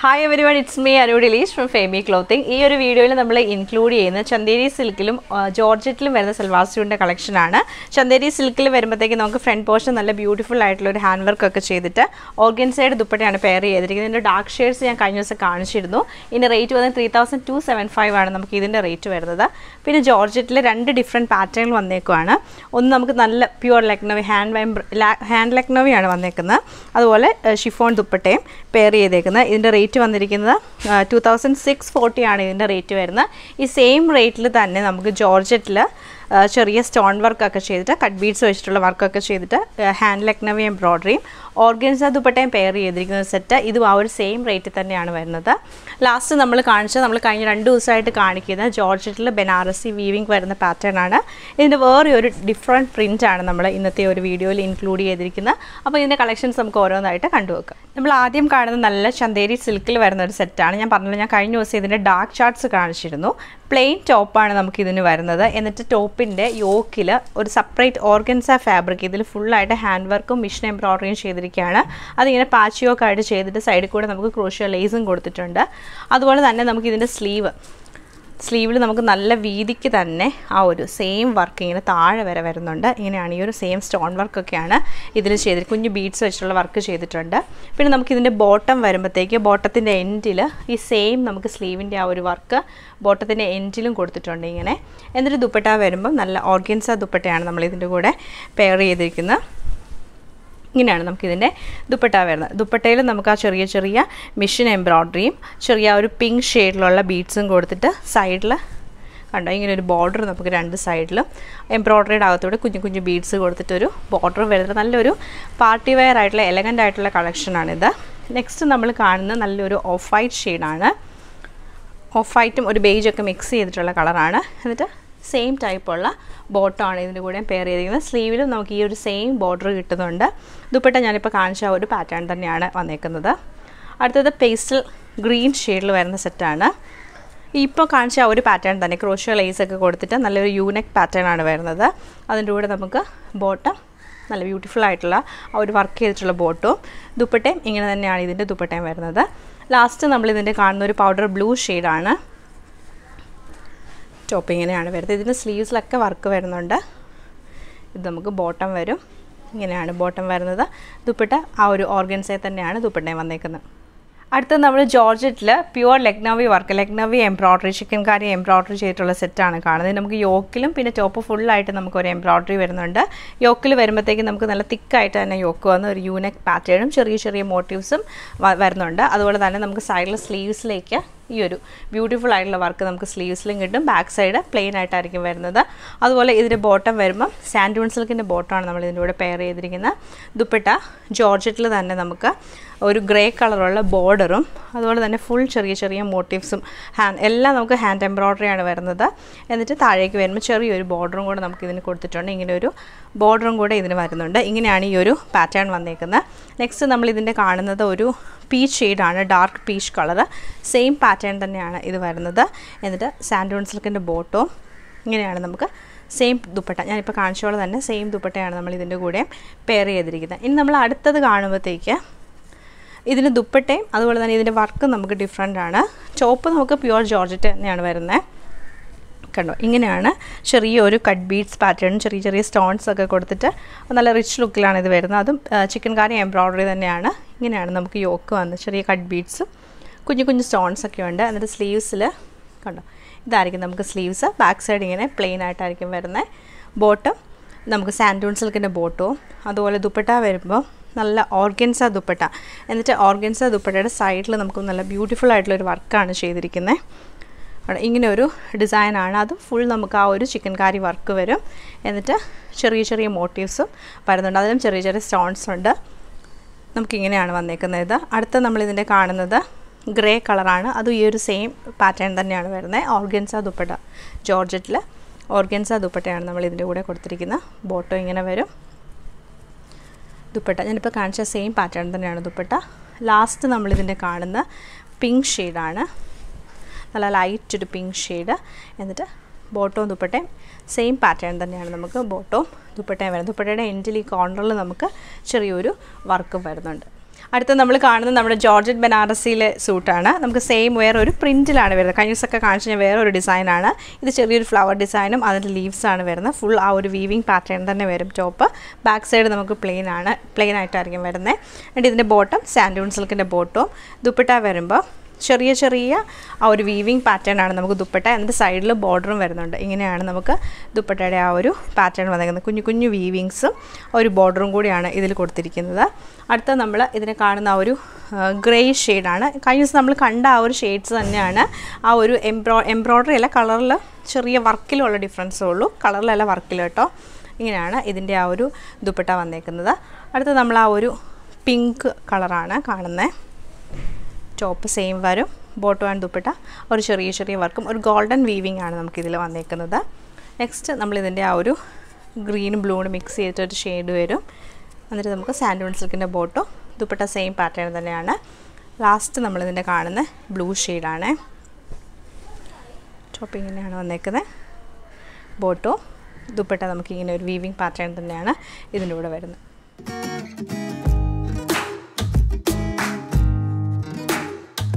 hi everyone it's me Aru Dilish from Femi clothing ഈ ഒരു വീഡിയോയിൽ നമ്മൾ ഇൻക്ലൂഡ് ചെയ്യുന്ന ചന്തേരി സിൽക്കിലും ജോർജറ്റിലും വരുന്ന സൽവാർ സ്യൂട്ടിൻ്റെ കളക്ഷനാണ് ചന്തേരി സിൽക്കിൽ വരുമ്പോഴത്തേക്ക് നമുക്ക് ഫ്രണ്ട് പോർഷൻ നല്ല ബ്യൂട്ടിഫുൾ ആയിട്ടുള്ള ഒരു ഹാൻഡ് വർക്ക് ഒക്കെ ചെയ്തിട്ട് ഓർഗൻസൈഡ് ദുപ്പട്ടയാണ് പെയർ ചെയ്തിരിക്കുന്നത് ഇതിൻ്റെ ഡാർക്ക് ഷെയ്ഡ്സ് ഞാൻ കഴിഞ്ഞ ദിവസം കാണിച്ചിരുന്നു ഇതിൻ്റെ റേറ്റ് വന്നത് three thousand two seven five ആണ് നമുക്ക് ഇതിൻ്റെ റേറ്റ് വരുന്നത് പിന്നെ ജോർജറ്റിൽ രണ്ട് ഡിഫറെൻറ്റ് പാറ്റേണിൽ വന്നേക്കുവാണ് ഒന്ന് നമുക്ക് നല്ല പ്യുവർ ലക്നവി ഹാൻഡ് വൈംബ്ര ഹാൻഡ് ലക്നവിയാണ് വന്നേക്കുന്നത് അതുപോലെ ഷിഫോൺ ദുപ്പട്ടയും പെയർ ചെയ്തേക്കുന്നത് ഇതിൻ്റെ റേറ്റ് വന്നിരിക്കുന്നത് ടു തൗസൻഡ് സിക്സ് ഫോർട്ടി ആണ് ഇതിൻ്റെ റേറ്റ് വരുന്നത് ഈ സെയിം റേറ്റിൽ തന്നെ നമുക്ക് ജോർജറ്റിൽ ചെറിയ സ്റ്റോൺ വർക്കൊക്കെ ചെയ്തിട്ട് കട്ട് ബീഡ്സ് വെച്ചിട്ടുള്ള വർക്കൊക്കെ ചെയ്തിട്ട് ഹാൻഡ് ലക്നവി എംബ്രോയ്ഡറിയും ഓർഗൻസ ദുപ്പട്ടയും പെയർ ചെയ്തിരിക്കുന്ന സെറ്റ് ഇതും ആ ഒരു സെയിം റേറ്റിൽ തന്നെയാണ് വരുന്നത് ലാസ്റ്റ് നമ്മൾ കാണിച്ച നമ്മൾ കഴിഞ്ഞ രണ്ട് ദിവസമായിട്ട് കാണിക്കുന്ന ജോർജറ്റിൽ ബനാറസി വീവിങ് വരുന്ന പാറ്റേൺ ആണ് ഇതിൻ്റെ വേറെ ഒരു ഡിഫറെൻറ്റ് പ്രിൻ്റ് ആണ് നമ്മൾ ഇന്നത്തെ ഒരു വീഡിയോയിൽ ഇൻക്ലൂഡ് ചെയ്തിരിക്കുന്നത് അപ്പോൾ ഇതിൻ്റെ കളക്ഷൻസ് നമുക്ക് ഓരോന്നായിട്ട് കണ്ടുവെക്കാം നമ്മൾ ആദ്യം കാണുന്ന നല്ല ചന്തേരി സിൽക്കിൽ വരുന്ന ഒരു സെറ്റാണ് ഞാൻ പറഞ്ഞല്ലോ ഞാൻ കഴിഞ്ഞ ദിവസം ഇതിൻ്റെ ഡാർക്ക് ചാർട്ട്സ് കാണിച്ചിരുന്നു പ്ലെയിൻ ടോപ്പാണ് നമുക്ക് ഇതിന് വരുന്നത് എന്നിട്ട് ടോപ്പിൻ്റെ യോക്കിൽ ഒരു സെപ്പറേറ്റ് ഓർഗൻസ ഫാബ്രിക് ഇതിൽ ഫുള്ളായിട്ട് ഹാൻഡ് വർക്കും മിഷൻ എംബ്രോയ്ഡറിയും ചെയ്തിരിക്കുകയാണ് അതിങ്ങനെ പാച്ച് യോക്ക് ആയിട്ട് ചെയ്തിട്ട് സൈഡിൽ കൂടെ നമുക്ക് ക്രോഷ്യ ലേസും കൊടുത്തിട്ടുണ്ട് അതുപോലെ തന്നെ നമുക്ക് ഇതിൻ്റെ സ്ലീവ് സ്ലീവിൽ നമുക്ക് നല്ല വീതിക്ക് തന്നെ ആ ഒരു സെയിം വർക്ക് ഇങ്ങനെ താഴെ വരെ വരുന്നുണ്ട് ഇങ്ങനെയാണ് ഈ ഒരു സെയിം സ്റ്റോൺ വർക്കൊക്കെയാണ് ഇതിൽ ചെയ്തിട്ട് കുഞ്ഞു ബീഡ്സ് വെച്ചിട്ടുള്ള വർക്ക് ചെയ്തിട്ടുണ്ട് പിന്നെ നമുക്ക് ഇതിൻ്റെ ബോട്ടം വരുമ്പോഴത്തേക്ക് ബോട്ടത്തിൻ്റെ എൻഡിൽ ഈ സെയിം നമുക്ക് സ്ലീവിൻ്റെ ആ ഒരു വർക്ക് ബോട്ടത്തിൻ്റെ എൻഡിലും കൊടുത്തിട്ടുണ്ട് ഇങ്ങനെ എന്നിട്ട് ദുപ്പട്ട വരുമ്പം നല്ല ഓർഗൻസ ദുപ്പട്ടയാണ് നമ്മൾ ഇതിൻ്റെ കൂടെ പെയർ ചെയ്തിരിക്കുന്നത് ഇങ്ങനെയാണ് നമുക്കിതിൻ്റെ ദുപ്പട്ട വരുന്നത് ദുപ്പട്ടയിൽ നമുക്ക് ആ ചെറിയ ചെറിയ മിഷൻ എംബ്രോയ്ഡറിയും ചെറിയ ഒരു പിങ്ക് ഷെയ്ഡിലുള്ള ബീഡ്സും കൊടുത്തിട്ട് സൈഡിൽ കണ്ടോ ഇങ്ങനെ ഒരു ബോർഡർ നമുക്ക് രണ്ട് സൈഡിലും എംബ്രോയ്ഡറിയുടെ അകത്തൂടെ കുഞ്ഞു കുഞ്ഞു ബീഡ്സ് കൊടുത്തിട്ടൊരു ബോർഡർ വരുന്നത് നല്ലൊരു പാർട്ടി വെയർ ആയിട്ടുള്ള എലഗൻ്റ് ആയിട്ടുള്ള കളക്ഷനാണിത് നെക്സ്റ്റ് നമ്മൾ കാണുന്ന നല്ലൊരു ഓഫ് വൈറ്റ് ഷെയ്ഡാണ് ഓഫ് വൈറ്റും ഒരു ബേജൊക്കെ മിക്സ് ചെയ്തിട്ടുള്ള കളറാണ് എന്നിട്ട് സെയിം ടൈപ്പുള്ള ബോട്ടമാണ് ഇതിൻ്റെ കൂടെ പെയർ ചെയ്തിരിക്കുന്നത് സ്ലീവിലും നമുക്ക് ഈ ഒരു സെയിം ബോർഡർ കിട്ടുന്നുണ്ട് ദുപ്പട്ട ഞാനിപ്പോൾ കാണിച്ച ഒരു പാറ്റേൺ തന്നെയാണ് വന്നേക്കുന്നത് അടുത്തത് പേസ്റ്റൽ ഗ്രീൻ ഷെയ്ഡിൽ വരുന്ന സെറ്റാണ് ഇപ്പോൾ കാണിച്ച ആ ഒരു പാറ്റേൺ തന്നെ ക്രോഷ്യ ലേസ് ഒക്കെ കൊടുത്തിട്ട് നല്ലൊരു യൂനെക് പാറ്റേൺ ആണ് വരുന്നത് അതിൻ്റെ കൂടെ നമുക്ക് ബോട്ടം നല്ല ബ്യൂട്ടിഫുൾ ആയിട്ടുള്ള ആ ഒരു വർക്ക് ചെയ്തിട്ടുള്ള ബോട്ടും ദുപ്പട്ടയും ഇങ്ങനെ തന്നെയാണ് ഇതിൻ്റെ ദുപ്പട്ടയും വരുന്നത് ലാസ്റ്റ് നമ്മൾ ഇതിൻ്റെ കാണുന്ന ഒരു പൗഡർ ബ്ലൂ ഷെയ്ഡാണ് ടോപ്പ് ഇങ്ങനെയാണ് വരുന്നത് ഇതിൻ്റെ സ്ലീവ്സിലൊക്കെ വർക്ക് വരുന്നുണ്ട് ഇത് നമുക്ക് ബോട്ടം വരും ഇങ്ങനെയാണ് ബോട്ടം വരുന്നത് ദുപ്പട്ട ആ ഒരു ഓർഗൻസയിൽ തന്നെയാണ് ദുപ്പട്ടയും വന്നേക്കുന്നത് അടുത്തത് നമ്മൾ ജോർജറ്റിൽ pure Lucknowi work Lucknowi embroidery chikankari embroidery ചെയ്തിട്ടുള്ള സെറ്റാണ് കാണുന്നത് നമുക്ക് യോക്കിലും പിന്നെ ടോപ്പ് ഫുള്ളായിട്ട് നമുക്ക് ഒരു എംബ്രോയ്ഡറി വരുന്നുണ്ട് യോക്കിൽ വരുമ്പോഴത്തേക്കും നമുക്ക് നല്ല തിക്കായിട്ട് തന്നെ യോക്ക് വന്ന് ഒരു യൂനെക് പാറ്റേണും ചെറിയ ചെറിയ മോട്ടീവ്സും വരുന്നുണ്ട് അതുപോലെ തന്നെ നമുക്ക് സൈഡിൽ സ്ലീവ്സിലേക്ക് ഈ ഒരു ബ്യൂട്ടിഫുൾ ആയിട്ടുള്ള വർക്ക് നമുക്ക് സ്ലീവ്സിലും കിട്ടും ബാക്ക് സൈഡ് പ്ലെയിൻ ആയിട്ടായിരിക്കും വരുന്നത് അതുപോലെ ഇതിൻ്റെ ബോട്ടം വരുമ്പം സാൻഡൂൺ സിൽക്കിൻ്റെ ബോട്ടമാണ് നമ്മൾ ഇതിൻ്റെ കൂടെ പെയർ ചെയ്തിരിക്കുന്നത് ദുപ്പട്ട ജോർജറ്റിൽ തന്നെ നമുക്ക് ഒരു ഗ്രേ കളറുള്ള ബോർഡറും അതുപോലെ തന്നെ ഫുൾ ചെറിയ ചെറിയ മോട്ടീവ്സും ഹാൻഡ് എല്ലാം നമുക്ക് ഹാൻഡ് എംബ്രോയ്ഡറിയാണ് വരുന്നത് എന്നിട്ട് താഴേക്ക് വരുമ്പോൾ ചെറിയൊരു ബോർഡറും കൂടെ നമുക്ക് ഇതിന് കൊടുത്തിട്ടുണ്ട് ഇങ്ങനെ ഒരു ബോർഡറും കൂടെ ഇതിന് വരുന്നുണ്ട് ഇങ്ങനെയാണ് ഈ ഒരു പാറ്റേൺ വന്നേക്കുന്നത് നെക്സ്റ്റ് നമ്മൾ ഇതിൻ്റെ കാണുന്നത് ഒരു പീച്ച് ഷെയ്ഡാണ് dark peach colour same pattern തന്നെയാണ് ഇത് വരുന്നത് എന്നിട്ട് സാൻഡോൺ സിൽക്കിൻ്റെ ബോട്ടോ ഇങ്ങനെയാണ് നമുക്ക് സെയിം ദുപ്പട്ട ഞാനിപ്പോൾ കാണിച്ച പോലെ തന്നെ സെയിം ദുപ്പട്ടയാണ് നമ്മൾ ഇതിൻ്റെ കൂടെ പെയർ ചെയ്തിരിക്കുന്നത് ഇനി നമ്മൾ അടുത്തത് കാണുമ്പോഴത്തേക്ക് ഇതിന് ദുപ്പട്ടയും അതുപോലെ തന്നെ ഇതിൻ്റെ വർക്കും നമുക്ക് ഡിഫറെൻ്റ് ആണ് ചോപ്പ് നമുക്ക് പ്യുവർ ജോർജറ്റ് തന്നെയാണ് വരുന്നത് കണ്ടോ ഇങ്ങനെയാണ് ചെറിയ ഒരു കട്ട് ബീഡ്സ് പാറ്റേൺ ചെറിയ ചെറിയ സ്റ്റോൺസ് ഒക്കെ കൊടുത്തിട്ട് നല്ല റിച്ച് ലുക്കിലാണ് ഇത് വരുന്നത് അതും ചിക്കൻ കാരി എംബ്രോയ്ഡറി തന്നെയാണ് ഇങ്ങനെയാണ് നമുക്ക് യോക്ക് വന്ന് ചെറിയ കട്ട് ബീഡ്സും കുഞ്ഞു കുഞ്ഞു സ്റ്റോൺസ് ഒക്കെ ഉണ്ട് എന്നിട്ട് സ്ലീവ്സിൽ കണ്ടോ ഇതായിരിക്കും നമുക്ക് സ്ലീവ്സ് ബാക്ക് സൈഡ് ഇങ്ങനെ പ്ലെയിൻ ആയിട്ടായിരിക്കും വരുന്നത് ബോട്ടം നമുക്ക് സാൻഡൂൺ സിൽക്കിൻ്റെ ബോട്ടവും അതുപോലെ ദുപ്പട്ട വരുമ്പോൾ നല്ല ഓർഗൻസ ദുപ്പട്ട എന്നിട്ട് ഓർഗൻസ ദുപ്പട്ടയുടെ സൈഡിൽ നമുക്ക് നല്ല ബ്യൂട്ടിഫുൾ ആയിട്ടുള്ളൊരു വർക്കാണ് ചെയ്തിരിക്കുന്നത് ഇങ്ങനെ ഒരു ഡിസൈനാണ് അത് ഫുൾ നമുക്ക് ആ ഒരു ചിക്കൻ കാരി വർക്ക് വരും എന്നിട്ട് ചെറിയ ചെറിയ മോട്ടീവ്സും വരുന്നുണ്ട് അതിലും ചെറിയ ചെറിയ സ്റ്റോൺസ് ഉണ്ട് നമുക്കിങ്ങനെയാണ് വന്നേക്കുന്നത് ഇത് അടുത്ത നമ്മളിതിൻ്റെ കാണുന്നത് ഗ്രേ കളറാണ് അതും ഈ ഒരു സെയിം പാറ്റേൺ തന്നെയാണ് വരുന്നത് ഓർഗൻസ ദുപ്പട്ട ജോർജറ്റിൽ ഓർഗൻസ ദുപ്പട്ടയാണ് നമ്മൾ ഇതിൻ്റെ കൂടെ കൊടുത്തിരിക്കുന്നത് ബോട്ടോ ഇങ്ങനെ വരും ദുപ്പട്ട ഞാനിപ്പോൾ കാണിച്ച സെയിം പാറ്റേൺ തന്നെയാണ് ദുപ്പട്ട ലാസ്റ്റ് നമ്മളിതിൻ്റെ കാണുന്ന പിങ്ക് ഷെയ്ഡാണ് നല്ല ലൈറ്റ് ഒരു പിങ്ക് ഷെയ്ഡ് എന്നിട്ട് ബോട്ടവും ദുപ്പട്ടയും സെയിം പാറ്റേൺ തന്നെയാണ് നമുക്ക് ബോട്ടവും ദുപ്പട്ടയും വരുന്നത് ദുപ്പട്ടയുടെ എൻഡിൽ ഈ കോർണറിൽ നമുക്ക് ചെറിയൊരു വർക്കും വരുന്നുണ്ട് അടുത്ത നമ്മൾ കാണുന്നത് നമ്മുടെ ജോർജറ്റ് ബനാറസിയിലെ സൂട്ടാണ് നമുക്ക് സെയിം വേറെ ഒരു പ്രിൻറ്റിലാണ് വരുന്നത് കഴിഞ്ഞ ദിവസമൊക്കെ കാണിച്ചു കഴിഞ്ഞാൽ വേറെ ഒരു ഡിസൈനാണ് ഇത് ചെറിയൊരു ഫ്ലവർ ഡിസൈനും അതിൻ്റെ ലീവ്സാണ് വരുന്നത് ഫുൾ ആ ഒരു വീവിങ് പാറ്റേൺ തന്നെ വരും ടോപ്പ് ബാക്ക് സൈഡ് നമുക്ക് പ്ലെയിൻ ആണ് പ്ലെയിൻ ആയിട്ടായിരിക്കും വരുന്നത് എന്നിട്ട് ഇതിൻ്റെ ബോട്ടം സാൻഡൂൺ സിൽക്കിൻ്റെ ബോട്ടവും ദുപ്പട്ട വരുമ്പോൾ ചെറിയ ചെറിയ ആ ഒരു വീവിങ് പാറ്റേൺ ആണ് നമുക്ക് ദുപ്പട്ട എന്നിട്ട് സൈഡിൽ ബോർഡറും വരുന്നുണ്ട് ഇങ്ങനെയാണ് നമുക്ക് ദുപ്പട്ടയുടെ ആ ഒരു പാറ്റേൺ വന്നിരിക്കുന്നത് കുഞ്ഞു കുഞ്ഞു വീവിങ്സും ഒരു ബോർഡറും കൂടിയാണ് ഇതിൽ കൊടുത്തിരിക്കുന്നത് അടുത്ത നമ്മൾ ഇതിനെ കാണുന്ന ആ ഒരു ഗ്രേ ഷെയ്ഡാണ് കഴിഞ്ഞ ദിവസം നമ്മൾ കണ്ട ആ ഒരു ഷെയ്ഡ്സ് തന്നെയാണ് ആ ഒരു എംബ്രോ എംബ്രോയ്ഡറി അല്ല കളറിൽ ചെറിയ വർക്കിലുള്ള ഡിഫറൻസേ ഉള്ളൂ കളറിലല്ല വർക്കിൽ കേട്ടോ ഇങ്ങനെയാണ് ഇതിൻ്റെ ആ ഒരു ദുപ്പട്ട വന്നേക്കുന്നത് അടുത്ത നമ്മൾ ആ ഒരു പിങ്ക് കളറാണ് കാണുന്നത് ടോപ്പ് സെയിം വരും ബോട്ടം ആൻഡ് ദുപ്പട്ട ഒരു ചെറിയ ചെറിയ വർക്കും ഒരു ഗോൾഡൻ വീവിങ് ആണ് നമുക്കിതിൽ വന്നേക്കുന്നത് നെക്സ്റ്റ് നമ്മളിതിൻ്റെ ആ ഒരു ഗ്രീനും ബ്ലൂവും മിക്സ് ചെയ്തിട്ടൊരു ഷെയ്ഡ് വരും എന്നിട്ട് നമുക്ക് സാൻഡൂൺ സിൽക്കിൻ്റെ ബോട്ടോ ദുപ്പട്ട സെയിം പാറ്റേൺ തന്നെയാണ് ലാസ്റ്റ് നമ്മളിതിൻ്റെ കാണുന്ന ബ്ലൂ ഷെയ്ഡാണ് ടോപ്പ് ഇങ്ങനെയാണ് വന്നേക്കുന്നത് ബോട്ടോ ദുപ്പട്ട നമുക്കിങ്ങനെ ഒരു വീവിങ് പാറ്റേൺ തന്നെയാണ് ഇതിൻ്റെ കൂടെ വരുന്നത്